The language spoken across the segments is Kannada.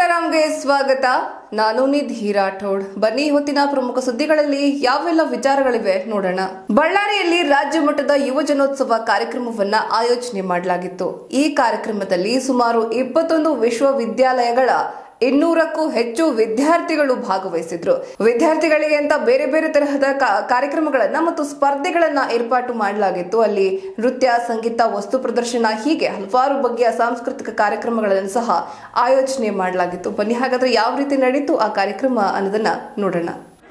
ಟಾರಾಮ್ಗೆ ಸ್ವಾಗತ ನಾನು ನಿಧಿ ರಾಠೋಡ್ ಬನ್ನಿ ಹೊತ್ತಿನ ಪ್ರಮುಖ ಸುದ್ದಿಗಳಲ್ಲಿ ಯಾವೆಲ್ಲ ವಿಚಾರಗಳಿವೆ ನೋಡೋಣ ಬಳ್ಳಾರಿಯಲ್ಲಿ ರಾಜ್ಯ ಮಟ್ಟದ ಯುವಜನೋತ್ಸವ ಕಾರ್ಯಕ್ರಮವನ್ನ ಆಯೋಜನೆ ಮಾಡಲಾಗಿತ್ತು ಈ ಕಾರ್ಯಕ್ರಮದಲ್ಲಿ ಸುಮಾರು ಇಪ್ಪತ್ತೊಂದು ವಿಶ್ವವಿದ್ಯಾಲಯಗಳ ಇನ್ನೂರಕ್ಕೂ ಹೆಚ್ಚು ವಿದ್ಯಾರ್ಥಿಗಳು ಭಾಗವಹಿಸಿದ್ರು ವಿದ್ಯಾರ್ಥಿಗಳಿಗೆ ಅಂತ ಬೇರೆ ಬೇರೆ ತರಹದ ಕಾ- ಕಾರ್ಯಕ್ರಮಗಳನ್ನ ಮತ್ತು ಸ್ಪರ್ಧೆಗಳನ್ನ ಏರ್ಪಾಟು ಮಾಡಲಾಗಿತ್ತು ಅಲ್ಲಿ ನೃತ್ಯ ಸಂಗೀತ ವಸ್ತು ಪ್ರದರ್ಶನ ಹೀಗೆ ಹಲವಾರು ಬಗೆಯ ಸಾಂಸ್ಕೃತಿಕ ಕಾರ್ಯಕ್ರಮಗಳನ್ನು ಸಹ ಆಯೋಜನೆ ಮಾಡಲಾಗಿತ್ತು ಬನ್ನಿ ಹಾಗಾದ್ರೆ ಯಾವ ರೀತಿ ನಡೀತು ಆ ಕಾರ್ಯಕ್ರಮ ಅನ್ನೋದನ್ನ ನೋಡೋಣ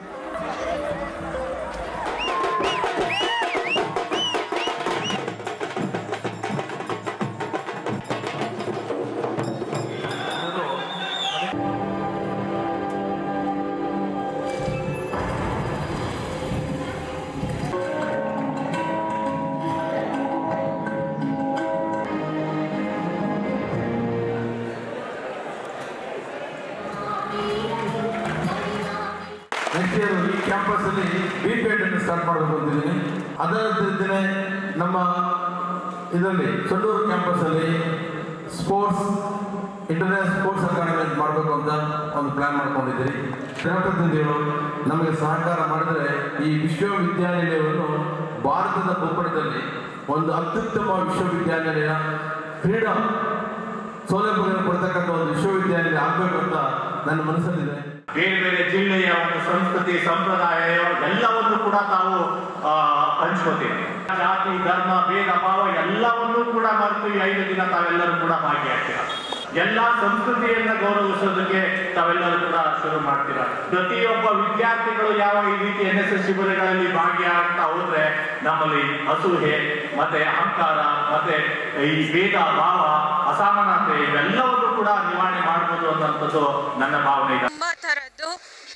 ನೆಕ್ಸ್ಟ್ ಇಯರ್ ಈ ಕ್ಯಾಂಪಸ್ ಅಲ್ಲಿ ಬಿ ಪೇಟ್ ಅನ್ನು ಸ್ಟಾರ್ಟ್ ಮಾಡಬೇಕು ಅಂತಿದ್ದೀನಿ ಅದರ ದಿನ ನಮ್ಮ ಇದರಲ್ಲಿ ಸೊಂಡೂರು ಕ್ಯಾಂಪಸ್ ಅಲ್ಲಿ ಸ್ಪೋರ್ಟ್ಸ್ ಇಂಟರ್ನ್ಯಾಷನಲ್ ಸ್ಪೋರ್ಟ್ಸ್ ಅಕಾಡೆಮಿ ಅಂತ ಮಾಡಬೇಕು ಅಂತ ಒಂದು ಪ್ಲಾನ್ ಮಾಡ್ಕೊಂಡಿದ್ದೀರಿ ಜನಪ್ರತಿನಿಧಿಗಳು ನಮಗೆ ಸಹಕಾರ ಮಾಡಿದರೆ ಈ ವಿಶ್ವವಿದ್ಯಾನಿಲಯವನ್ನು ಭಾರತದ ಭೂಪಟದಲ್ಲಿ ಒಂದು ಅತ್ಯುತ್ತಮ ವಿಶ್ವವಿದ್ಯಾನಿಲಯ ಕ್ರೀಡಾ ಸೌಲಭ್ಯಗಳನ್ನು ಕೊಡ್ತಕ್ಕಂಥ ಒಂದು ವಿಶ್ವವಿದ್ಯಾನಿಲಯ ಆಗಬೇಕು ಅಂತ ನನ್ನ ಮನಸ್ಸಲ್ಲಿದೆ ಬೇರೆ ಬೇರೆ ಜಿಲ್ಲೆಯ ಒಂದು ಸಂಸ್ಕೃತಿ ಸಂಪ್ರದಾಯ ಎಲ್ಲವನ್ನು ಕೂಡ ತಾವು ಆ, ಹಂಚ್ಕೋತೀವಿ ಜಾತಿ ಧರ್ಮ ಭೇದ ಭಾವ ಎಲ್ಲವನ್ನೂ ಕೂಡ ಮರೆತು ಈ ಐದು ದಿನ ತಾವೆಲ್ಲರೂ ಕೂಡ ಭಾಗಿಯಾಗ್ತೀರ ಎಲ್ಲಾ ಸಂಸ್ಕೃತಿಯನ್ನ ಗೌರವಿಸೋದಕ್ಕೆ ತಾವೆಲ್ಲರೂ ಕೂಡ ಶುರು ಮಾಡ್ತೀರ ಪ್ರತಿಯೊಬ್ಬ ವಿದ್ಯಾರ್ಥಿಗಳು ಯಾವ ಈ ರೀತಿ ಎನ್ ಎಸ್ ಎಸ್ ಶಿಬಿರಗಳಲ್ಲಿ ಭಾಗಿಯಾಗ್ತಾ ಹೋದ್ರೆ ನಮ್ಮಲ್ಲಿ ಅಸೂಹೆ ಮತ್ತೆ ಅಹಂಕಾರ ಮತ್ತೆ ಈ ಭೇದ ಭಾವ ಅಸಮಾನತೆ ಇವೆಲ್ಲವನ್ನು ಕೂಡ ನಿವಾರಣೆ ಮಾಡ್ಬೋದು ಅನ್ನೋಂಥದ್ದು ನನ್ನ ಭಾವನೆ ಇದೆ ತುಂಬ ಥರದ್ದು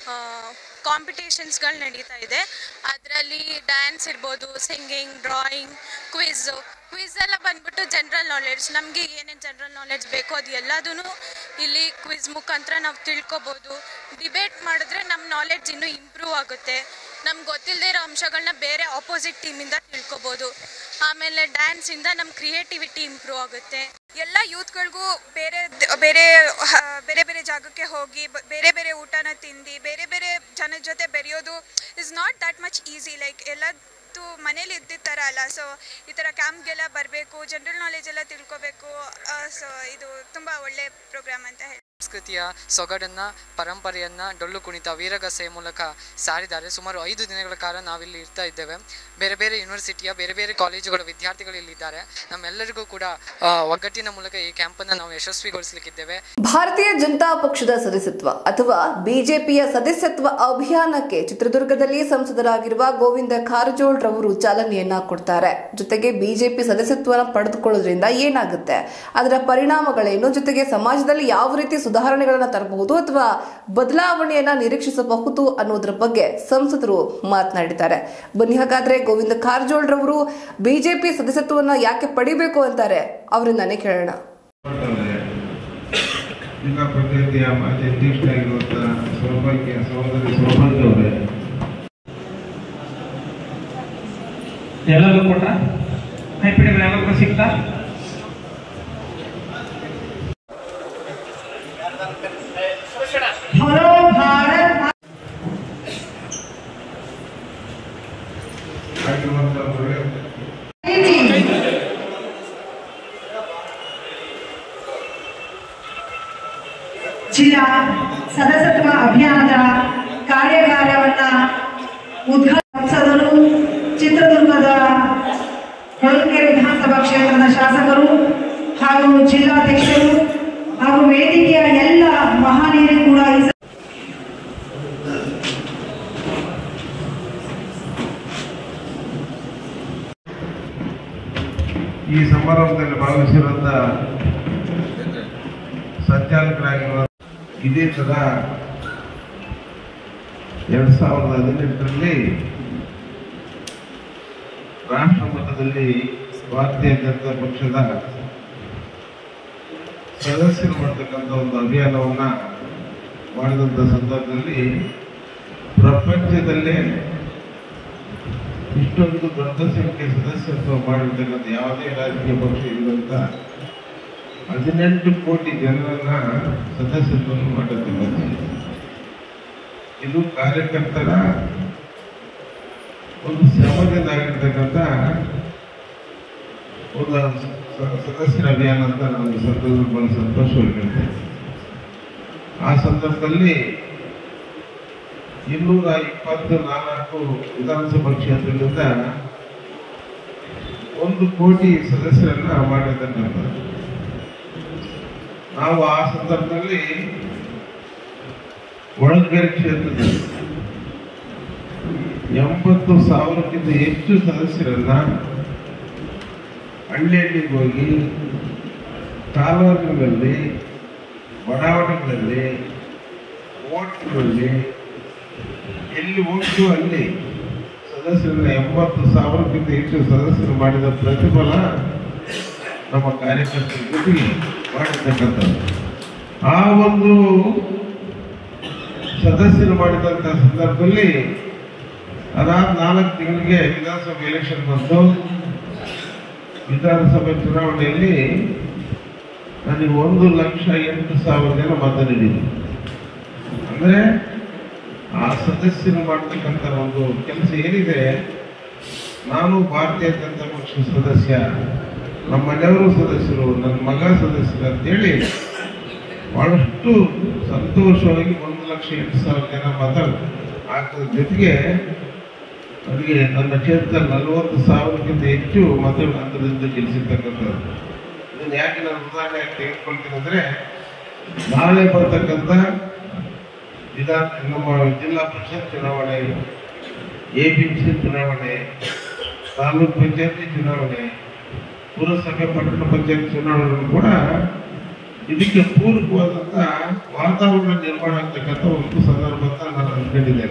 ಕಾಂಪಿಟೇಷನ್ಸ್ಗಳು ನಡೀತಾ ಇದೆ ಅದರಲ್ಲಿ ಡ್ಯಾನ್ಸ್ ಇರ್ಬೋದು ಸಿಂಗಿಂಗ್ ಡ್ರಾಯಿಂಗ್ ಕ್ವಿಝು ಕ್ವಿಝ್ ಎಲ್ಲ ಬಂದ್ಬಿಟ್ಟು ಜನರಲ್ ನಾಲೆಡ್ಜ್ ನಮಗೆ ಏನೇನು ಜನರಲ್ ನಾಲೆಡ್ಜ್ ಬೇಕೋ ಅದು ಎಲ್ಲದೂ ಇಲ್ಲಿ ಕ್ವಿಝ್ ಮುಖಾಂತರ ನಾವು ತಿಳ್ಕೊಬೋದು ಡಿಬೇಟ್ ಮಾಡಿದ್ರೆ ನಮ್ಮ ನಾಲೆಡ್ಜ್ ಇನ್ನೂ ಇಂಪ್ರೂವ್ ಆಗುತ್ತೆ ನಮ್ಗೆ ಗೊತ್ತಿಲ್ಲದೆ ಇರೋ ಅಂಶಗಳನ್ನ ಬೇರೆ ಆಪೋಸಿಟ್ ಟೀಮಿಂದ ತಿಳ್ಕೊಬೋದು ಆಮೇಲೆ ಡ್ಯಾನ್ಸಿಂದ ನಮ್ಮ ಕ್ರಿಯೇಟಿವಿಟಿ ಇಂಪ್ರೂವ್ ಆಗುತ್ತೆ ಎಲ್ಲ ಯೂತ್ಗಳಿಗೂ ಬೇರೆ ಬೇರೆ ಹ, ಬೇರೆ ಬೇರೆ ಜಾಗಕ್ಕೆ ಹೋಗಿ ಬ- ಬೇರೆ ಬೇರೆ ಊಟನ ತಿಂದು ಬೇರೆ ಬೇರೆ ಜನದ ಜೊತೆ ಬೆರೆಯೋದು is not that much easy like ಎಲ್ಲದ್ದು ಮನೇಲಿ ಇದ್ದಿದ್ದ ಥರ ಅಲ್ಲ ಸೊ ಈ ಥರ ಕ್ಯಾಂಪ್ಗೆಲ್ಲ ಬರಬೇಕು ಜನರಲ್ ನಾಲೆಜ್ ಎಲ್ಲ ತಿಳ್ಕೊಬೇಕು ಸೊ ಇದು ತುಂಬ ಒಳ್ಳೆ ಪ್ರೋಗ್ರಾಮ್ ಅಂತ ಹೇಳಿ ಸಂಸ್ಕೃತಿಯ ಸೊಗಡನ್ನ ಪರಂಪರೆಯನ್ನ ಡೊಳ್ಳು ಕುಣಿತ ವೀರಗಾಸೆಯ ಮೂಲಕ ಸಾರಿದ್ದಾರೆ ಸುಮಾರು ಐದು ದಿನಗಳ ಕಾಲ ನಾವಿಲ್ಲಿ ಇರ್ತಾ ಇದ್ದೇವೆ ಬೇರೆ ಬೇರೆ ಯೂನಿವರ್ಸಿಟಿಯ ಬೇರೆ ಬೇರೆ ಕಾಲೇಜುಗಳ ವಿದ್ಯಾರ್ಥಿಗಳು ಇಲ್ಲಿದ್ದಾರೆ ನಮ್ಮೆಲ್ಲರಿಗೂ ಕೂಡ ಆ, ಒಗ್ಗಟ್ಟಿನ ಮೂಲಕ ಈ ಕ್ಯಾಂಪನ್ನು ನಾವು ಯಶಸ್ವಿಗೊಳಿಸಲಿಕ್ಕಿದ್ದೇವೆ ಭಾರತೀಯ ಜನತಾ ಪಕ್ಷದ ಸದಸ್ಯತ್ವ ಅಥವಾ ಬಿಜೆಪಿಯ ಸದಸ್ಯತ್ವ ಅಭಿಯಾನಕ್ಕೆ ಚಿತ್ರದುರ್ಗದಲ್ಲಿ ಸಂಸದರಾಗಿರುವ ಗೋವಿಂದ ಕಾರಜೋಳ್ ರವರು ಚಾಲನೆಯನ್ನ ಕೊಡ್ತಾರೆ ಜೊತೆಗೆ ಬಿಜೆಪಿ ಸದಸ್ಯತ್ವನ ಪಡೆದುಕೊಳ್ಳೋದ್ರಿಂದ ಏನಾಗುತ್ತೆ ಅದರ ಪರಿಣಾಮಗಳೇನು ಜೊತೆಗೆ ಸಮಾಜದಲ್ಲಿ ಯಾವ ರೀತಿ ಸುಧಾರಣೆಗಳನ್ನ ತರಬಹುದು ಅಥವಾ ಬದಲಾವಣೆಯನ್ನ ನಿರೀಕ್ಷಿಸಬಹುದು ಅನ್ನೋದ್ರ ಬಗ್ಗೆ ಸಂಸದರು ಮಾತನಾಡಿದ್ದಾರೆ ಬನ್ನಿ ಹಾಗಾದ್ರೆ ಗೋವಿಂದ ಕಾರಜೋಳ್ ರವರು ಬಿಜೆಪಿ ಸದಸ್ಯತ್ವವನ್ನ ಯಾಕೆ ಪಡಿಬೇಕು ಅಂತಾರೆ ಅವರಿಂದಾನೇ ಕೇಳೋಣ ಮಾಡ್ತಾರೆ. ಜಿಲ್ಲಾ ಪಂಚಾಯತಿಯ ಮಾಜಿ ಅಧ್ಯಕ್ಷರಾಗಿರುವಂಥ ಸೌಭಾಗ್ಯ ಸಹೋದರಿ ಸೌಭಾಗ್ಯ ಅವರೇ ಎಲ್ಲರಿಗೂ ಕೊಟ್ರ ಕೈಪಿಡಿಗಳು ಎಲ್ಲರಿಗೂ ಸಿಗ್ತಾ ಹಲೋ ಭಾರತ್ ಆಗಿರುವಂಥವರೇ ಜಿಲ್ಲಾ ಸದಸ್ಯತ್ವ ಅಭಿಯಾನದ ಕಾರ್ಯಾಗಾರವನ್ನ ಉದ್ಘಾಟಿಸಿದ ಸಂಸದರು ಚಿತ್ರದುರ್ಗದ ಹೊಳಲ್ಕೆರೆ ವಿಧಾನಸಭಾ ಕ್ಷೇತ್ರದ ಶಾಸಕರು ಹಾಗೂ ಜಿಲ್ಲಾಧ್ಯಕ್ಷರು ಹಾಗೂ ವೇದಿಕೆಯ ಎಲ್ಲ ಮಹನೀಯರು ಕೂಡ ಈ ಸ- ಈ ಸಮಾರಂಭದಲ್ಲಿ ಭಾಗವಹಿಸಿರುವಂಥ ಸಂಚಾಲಕರಾಗಿರುವ ಇದೇ ಥರ ಎರಡು ಸಾವಿರದ ಹದಿನೆಂಟರಲ್ಲಿ ರಾಷ್ಟ್ರ ಮಟ್ಟದಲ್ಲಿ ಭಾರತೀಯ ಜನತಾ ಪಕ್ಷದ ಸದಸ್ಯರು ಮಾಡ್ತಕ್ಕಂಥ ಒಂದು ಅಭಿಯಾನವನ್ನ ಮಾಡಿದಂಥ ಸಂದರ್ಭದಲ್ಲಿ ಪ್ರಪಂಚದಲ್ಲೇ ಇಷ್ಟೊಂದು ದೊಡ್ಡ ಸಂಖ್ಯೆ ಸದಸ್ಯತ್ವ ಮಾಡಿರ್ತಕ್ಕಂಥ ಯಾವುದೇ ರಾಜಕೀಯ ಪಕ್ಷ ಇರುವಂತ ಹದಿನೆಂಟು ಕೋಟಿ ಜನರನ್ನ ಸದಸ್ಯತ್ವವನ್ನು ಮಾಡುತ್ತಿದ್ದಾರೆ ಇದು ಕಾರ್ಯಕರ್ತರ ಒಂದು ಶ್ರಮದಿಂದ ಆಗಿರ್ತಕ್ಕಂಥ ಒಂದು ಸ- ಸದಸ್ಯರ ಅಭಿಯಾನ ಅಂತ ನನಗೆ ಸಂತೋಷ ಬಹಳ ಸಂತೋಷವಾಗಿರುತ್ತೆ ಆ ಸಂದರ್ಭದಲ್ಲಿ ಇನ್ನೂರ ಇಪ್ಪತ್ತು ನಾಲ್ಕು ವಿಧಾನಸಭಾ ಕ್ಷೇತ್ರದಿಂದ ಒಂದು ಕೋಟಿ ಸದಸ್ಯರನ್ನ ಮಾಡಿರ್ತಕ್ಕಂಥದ್ದು ನಾವು ಆ ಸಂದರ್ಭದಲ್ಲಿ ಒಳಗೇರಿ ಕ್ಷೇತ್ರದಲ್ಲಿ ಎಂಬತ್ತು ಸಾವಿರಕ್ಕಿಂತ ಹೆಚ್ಚು ಸದಸ್ಯರನ್ನ ಹಳ್ಳಿ ಹಳ್ಳಿಗೆ ಹೋಗಿ ತಾಲೂಕಿನಲ್ಲಿ ಬಡಾವಣೆಗಳಲ್ಲಿ ಓಟ್ಗಳಲ್ಲಿ ಎಲ್ಲಿ ಹೋಗ್ತು ಅಲ್ಲಿ ಸದಸ್ಯರನ್ನ ಎಂಬತ್ತು ಸಾವಿರಕ್ಕಿಂತ ಹೆಚ್ಚು ಸದಸ್ಯರು ಮಾಡಿದ ಪ್ರತಿಫಲ ನಮ್ಮ ಕಾರ್ಯಕರ್ತರ ಜೊತೆಗೆ ಮಾಡಿರ್ತಕ್ಕಂಥದ್ದು ಆ ಒಂದು ಸದಸ್ಯರು ಮಾಡಿದಂಥ ಸಂದರ್ಭದಲ್ಲಿ ಅದಾದ ನಾಲ್ಕು ತಿಂಗಳಿಗೆ ವಿಧಾನಸಭೆ ಎಲೆಕ್ಷನ್ ಬಂತು ವಿಧಾನಸಭೆ ಚುನಾವಣೆಯಲ್ಲಿ ನನಗೆ ಒಂದು ಲಕ್ಷ ಎಂಟು ಸಾವಿರ ಜನ ಮತ ನೀಡಿದ್ರು ಅಂದರೆ ಆ ಸದಸ್ಯರು ಮಾಡ್ತಕ್ಕಂಥ ಒಂದು ಕೆಲಸ ಏನಿದೆ ನಾನು ಭಾರತೀಯ ಜನತಾ ಪಕ್ಷ ಸದಸ್ಯ ನಮ್ಮ ಮನೆಯವರು ಸದಸ್ಯರು ನನ್ನ ಮಗ ಸದಸ್ಯರು ಅಂತೇಳಿ ಬಹಳಷ್ಟು ಸಂತೋಷವಾಗಿ ಒಂದು ಲಕ್ಷ ಎಂಟು ಸಾವಿರ ಜನ ಮತ ಹಾಕೋದ್ರ ಜೊತೆಗೆ ನನಗೆ ನನ್ನ ಕ್ಷೇತ್ರದಲ್ಲಿ ನಲವತ್ತು ಸಾವಿರಕ್ಕಿಂತ ಹೆಚ್ಚು ಮತಗಳ ಅಂತರದಿಂದ ಗೆಲ್ಲಿಸಿರ್ತಕ್ಕಂಥದ್ದು ಇದನ್ನ ಯಾಕೆ ನಾನು ಉದಾಹರಣೆ ತೆಗೆದುಕೊಳ್ತೀನಿ ಅಂದ್ರೆ ನಾಳೆ ಬರ್ತಕ್ಕಂಥ ವಿಧಾನ ನಮ್ಮ ಜಿಲ್ಲಾ ಪರಿಷತ್ ಚುನಾವಣೆ ಎ ಪಿ ಸಿ ಚುನಾವಣೆ ತಾಲೂಕ್ ಪಂಚಾಯತಿ ಚುನಾವಣೆ ಪುರಸಭೆ ಪಟ್ಟಣ ಪಂಚಾಯತ್ ಚುನಾವಣೆಗಳು ಕೂಡ ಇದಕ್ಕೆ ಪೂರಕವಾದಂತ ವಾತಾವರಣ ನಿರ್ಮಾಣ ಆಗ್ತಕ್ಕಂಥ ಒಂದು ಸಂದರ್ಭ ಅಂತ ನಾನು ಅನ್ಕೊಂಡಿದ್ದೇನೆ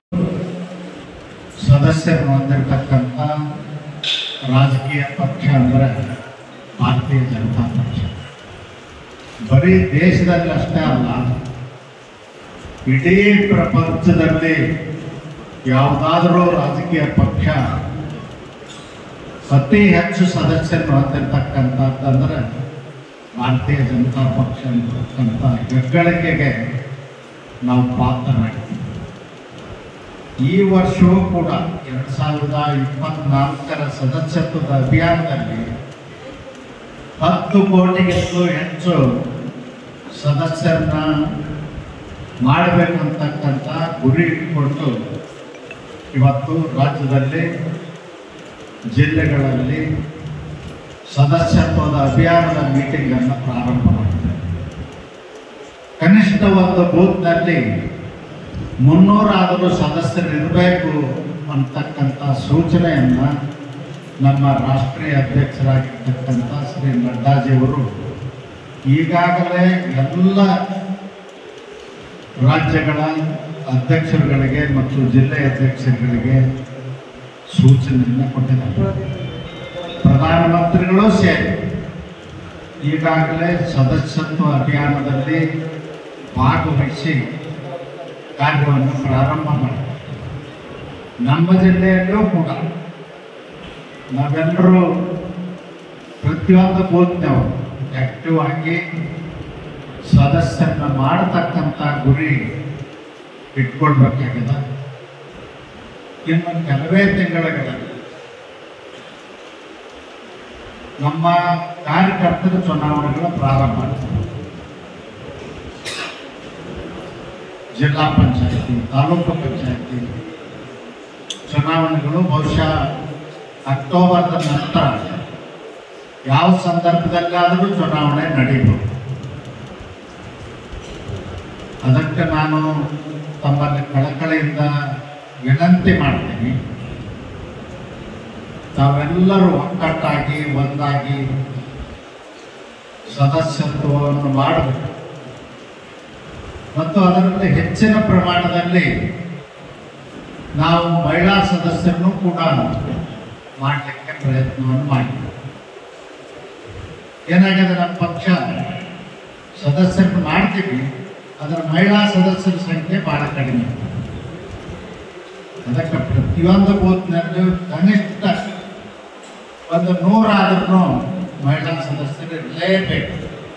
ಸದಸ್ಯರು ಹೊಂದಿರತಕ್ಕಂಥ ರಾಜಕೀಯ ಪಕ್ಷ ಅಂದರೆ ಭಾರತೀಯ ಜನತಾ ಪಕ್ಷ ಬರೀ ದೇಶದಲ್ಲಿ ಅಷ್ಟೇ ಅಲ್ಲ ಇಡೀ ಪ್ರಪಂಚದಲ್ಲಿ ಯಾವುದಾದರೂ ರಾಜಕೀಯ ಪಕ್ಷ ಅತಿ ಹೆಚ್ಚು ಸದಸ್ಯರು ಹೊಂದಿರತಕ್ಕಂಥದ್ದಂದ್ರೆ ಭಾರತೀಯ ಜನತಾ ಪಕ್ಷ ಅಂತಕ್ಕಂಥ ಹೆಗ್ಗಳಿಕೆಗೆ ನಾವು ಪಾತ್ರರಾಗಿದ್ದೀವಿ ಈ ವರ್ಷವೂ ಕೂಡ ಎರಡು ಸಾವಿರದ ಇಪ್ಪತ್ನಾಲ್ಕರ ಸದಸ್ಯತ್ವದ ಅಭಿಯಾನದಲ್ಲಿ ಹತ್ತು ಕೋಟಿಗಿಂತಲೂ ಹೆಚ್ಚು ಸದಸ್ಯರನ್ನ ಮಾಡಬೇಕಂತಕ್ಕಂಥ ಗುರಿ ಇಟ್ಕೊಂಡು ಇವತ್ತು ರಾಜ್ಯದಲ್ಲಿ ಜಿಲ್ಲೆಗಳಲ್ಲಿ ಸದಸ್ಯತ್ವದ ಅಭಿಯಾನದ ಮೀಟಿಂಗನ್ನು ಪ್ರಾರಂಭ ಮಾಡಿದೆ ಕನಿಷ್ಠ ಒಂದು ಬೂತ್ನಲ್ಲಿ ಮುನ್ನೂರಾದರೂ ಸದಸ್ಯರು ಇರಬೇಕು ಅಂತಕ್ಕಂಥ ಸೂಚನೆಯನ್ನು ನಮ್ಮ ರಾಷ್ಟ್ರೀಯ ಅಧ್ಯಕ್ಷರಾಗಿರ್ತಕ್ಕಂಥ ಶ್ರೀ ನಡ್ಡಾಜಿಯವರು ಈಗಾಗಲೇ ಎಲ್ಲ ರಾಜ್ಯಗಳ ಅಧ್ಯಕ್ಷರುಗಳಿಗೆ ಮತ್ತು ಜಿಲ್ಲೆ ಅಧ್ಯಕ್ಷರುಗಳಿಗೆ ಸೂಚನೆಯನ್ನು ಕೊಟ್ಟಿದ್ದಾರೆ ಪ್ರಧಾನಮಂತ್ರಿಗಳು ಸೇರಿ ಈಗಾಗಲೇ ಸದಸ್ಯತ್ವ ಅಭಿಯಾನದಲ್ಲಿ ಭಾಗವಹಿಸಿ ಕಾರ್ಯವನ್ನು ಪ್ರಾರಂಭ ಮಾಡಿದೆ ನಮ್ಮ ಜಿಲ್ಲೆಯಲ್ಲೂ ಕೂಡ ನಾವೆಲ್ಲರೂ ಪ್ರತಿಯೊಂದು ಬೂತ್ನವರು ಆಕ್ಟಿವ್ ಆಗಿ ಸದಸ್ಯರನ್ನ ಮಾಡತಕ್ಕಂಥ ಗುರಿ ಇಟ್ಕೊಳ್ಬೇಕಾಗಿದೆ ಇನ್ನು ಕೆಲವೇ ತಿಂಗಳುಗಳಲ್ಲಿ ನಮ್ಮ ಕಾರ್ಯಕರ್ತರ ಚುನಾವಣೆಗಳು ಪ್ರಾರಂಭ ಆಗ್ತವೆ ಜಿಲ್ಲಾ ಪಂಚಾಯತಿ ತಾಲೂಕು ಪಂಚಾಯತಿ ಚುನಾವಣೆಗಳು ಬಹುಶಃ ಅಕ್ಟೋಬರ್ದ ನಂತರ ಯಾವ ಸಂದರ್ಭದಲ್ಲಾದರೂ ಚುನಾವಣೆ ನಡೆಯಬಹುದು ಅದಕ್ಕೆ ನಾನು ತಮ್ಮಲ್ಲಿ ಕಳಕಳಿಯಿಂದ ವಿನಂತಿ ಮಾಡ್ತೀನಿ ತಾವೆಲ್ಲರೂ ಒಕ್ಕಟ್ಟಾಗಿ ಒಂದಾಗಿ ಸದಸ್ಯತ್ವವನ್ನು ಮಾಡಬೇಕು ಮತ್ತು ಅದರಲ್ಲಿ ಹೆಚ್ಚಿನ ಪ್ರಮಾಣದಲ್ಲಿ ನಾವು ಮಹಿಳಾ ಸದಸ್ಯರನ್ನು ಕೂಡ ಮಾಡಲಿಕ್ಕೆ ಪ್ರಯತ್ನವನ್ನು ಮಾಡಿ ಏನಾಗಿದೆ ನಮ್ಮ ಪಕ್ಷ ಸದಸ್ಯರನ್ನು ಮಾಡ್ತೀವಿ ಅದರ ಮಹಿಳಾ ಸದಸ್ಯರ ಸಂಖ್ಯೆ ಬಹಳ ಕಡಿಮೆ ಅದಕ್ಕೆ ಪ್ರತಿಯೊಂದು ಬೂತ್ನಲ್ಲಿ ಕನಿಷ್ಠ ಒಂದು ನೂರಾದ್ರೂ ಮಹಿಳಾ ಸದಸ್ಯರು ಇರಲೇಬೇಕು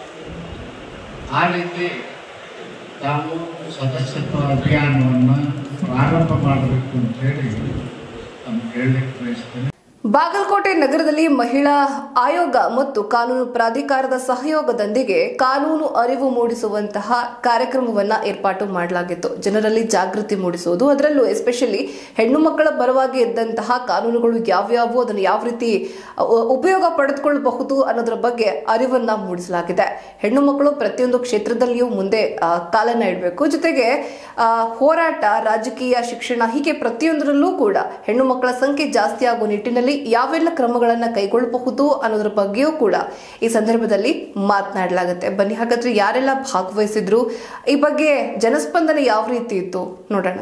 ಆ ರೀತಿ ತಾವು ಸದಸ್ಯತ್ವ ಅಭಿಯಾನವನ್ನು ಪ್ರಾರಂಭ ಮಾಡಬೇಕು ಅಂತೇಳಿ ತಮ್ಗೆ ಹೇಳಲಿಕ್ಕೆ ಬಯಸ್ತೇನೆ ಬಾಗಲಕೋಟೆ ನಗರದಲ್ಲಿ ಮಹಿಳಾ ಆಯೋಗ ಮತ್ತು ಕಾನೂನು ಪ್ರಾಧಿಕಾರದ ಸಹಯೋಗದೊಂದಿಗೆ ಕಾನೂನು ಅರಿವು ಮೂಡಿಸುವಂತಹ ಕಾರ್ಯಕ್ರಮವನ್ನ ಏರ್ಪಾಟು ಮಾಡಲಾಗಿತ್ತು ಜನರಲ್ಲಿ ಜಾಗೃತಿ ಮೂಡಿಸುವುದು ಅದರಲ್ಲೂ ಎಸ್ಪೆಷಲಿ ಹೆಣ್ಣು ಮಕ್ಕಳ ಪರವಾಗಿ ಇದ್ದಂತಹ ಕಾನೂನುಗಳು ಯಾವ್ಯಾವು ಅದನ್ನು ಯಾವ ರೀತಿ ಅ- ಉಪಯೋಗ ಪಡೆದುಕೊಳ್ಳಬಹುದು ಅನ್ನೋದ್ರ ಬಗ್ಗೆ ಅರಿವನ್ನ ಮೂಡಿಸಲಾಗಿದೆ ಹೆಣ್ಣು ಮಕ್ಕಳು ಪ್ರತಿಯೊಂದು ಕ್ಷೇತ್ರದಲ್ಲಿಯೂ ಮುಂದೆ ಆ, ಕಾಲನ್ನ ಇಡಬೇಕು ಜೊತೆಗೆ ಆ, ಹೋರಾಟ ರಾಜಕೀಯ ಶಿಕ್ಷಣ ಹೀಗೆ ಪ್ರತಿಯೊಂದರಲ್ಲೂ ಕೂಡ ಹೆಣ್ಣು ಮಕ್ಕಳ ಸಂಖ್ಯೆ ಜಾಸ್ತಿ ಆಗುವ ನಿಟ್ಟಿನಲ್ಲಿ ಯಾವೆಲ್ಲ ಕ್ರಮಗಳನ್ನು ಕೈಗೊಳ್ಳಬಹುದು ಅನ್ನೋದ್ರ ಬಗ್ಗೆಯೂ ಕೂಡ ಈ ಸಂದರ್ಭದಲ್ಲಿ ಮಾತನಾಡಲಾಗುತ್ತೆ ಬನ್ನಿ ಹಾಗಾದ್ರೆ ಯಾರೆಲ್ಲ ಭಾಗವಹಿಸಿದ್ರು ಈ ಬಗ್ಗೆ ಜನಸ್ಪಂದನೆ ಯಾವ ರೀತಿ ಇತ್ತು ನೋಡೋಣ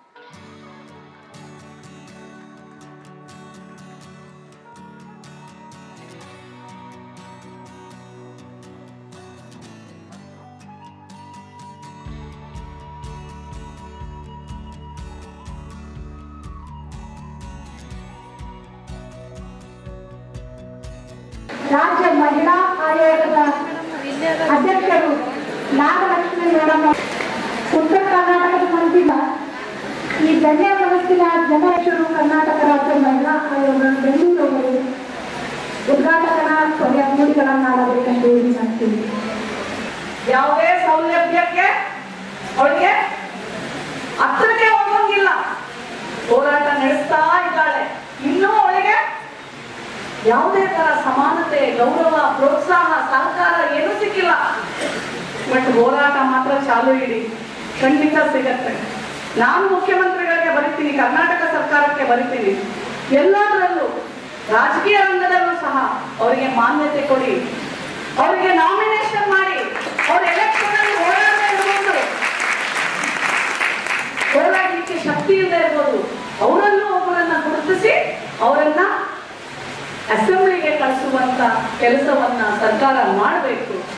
ರಾಜ್ಯ ಮಹಿಳಾ ಆಯೋಗದ ಅಧ್ಯಕ್ಷರು ನಾಗಲಕ್ಷ್ಮಿ ಮೇಡಮ್ ಉತ್ತರ ಕರ್ನಾಟಕದ ಮಂದಿನ ಈ ಧನ್ಯ ಮನಸ್ಸಿನ ಜನರಕ್ಷರು ಕರ್ನಾಟಕ ರಾಜ್ಯ ಮಹಿಳಾ ಆಯೋಗ ಬೆಂಗಳೂರು ಉದ್ಘಾಟಕನ ಕೊನೆಯ ನುಡಿಗಳನ್ನಾಡಬೇಕೆಂದು ವಿನಂತಿಸ್ತೀನಿ ಯಾವುದೇ ಸೌಲಭ್ಯಕ್ಕೆ ಅವಳಿಗೆ ಹತ್ತಿರಕ್ಕೆ ಹೋಗೋಂಗಿಲ್ಲ ಹೋರಾಟ ನಡೆಸ್ತಾ ಇದ್ದಾಳೆ ಇನ್ನೂ ಅವಳಿಗೆ ಯಾವುದೇ ತರ ಸಮಾನತೆ ಗೌರವ ಪ್ರೋತ್ಸಾಹ ಸಹಕಾರ ಏನೂ ಸಿಕ್ಕಿಲ್ಲ ಬಟ್ ಹೋರಾಟ ಮಾತ್ರ ಚಾಲು ಇಡಿ ಖಂಡಿತ ಸಿಗತ್ತೆ ನಾನು ಮುಖ್ಯಮಂತ್ರಿಗಳಿಗೆ ಬರಿತೀನಿ ಕರ್ನಾಟಕ ಸರ್ಕಾರಕ್ಕೆ ಬರಿತೀನಿ ಎಲ್ಲದರಲ್ಲೂ ರಾಜಕೀಯ ರಂಗದಲ್ಲೂ ಸಹ ಅವರಿಗೆ ಮಾನ್ಯತೆ ಕೊಡಿ ಅವರಿಗೆ ನಾಮಿನೇಷನ್ ಮಾಡಿ ಅವ್ರ ಎಲೆಕ್ಷನ್ ಅಲ್ಲಿ ಹೋರಾಡ್ತಾ ಇರ್ಬೋದು ಹೋರಾಡಲಿಕ್ಕೆ ಶಕ್ತಿ ಇಲ್ಲದೆ ಇರ್ಬೋದು ಅವರಲ್ಲೂ ಒಬ್ಬರನ್ನ ಗುರುತಿಸಿ ಅವರನ್ನ ಅಸೆಂಬ್ಲಿಗೆ ಕಳಿಸುವಂತ ಕೆಲಸವನ್ನ ಸರ್ಕಾರ ಮಾಡಬೇಕು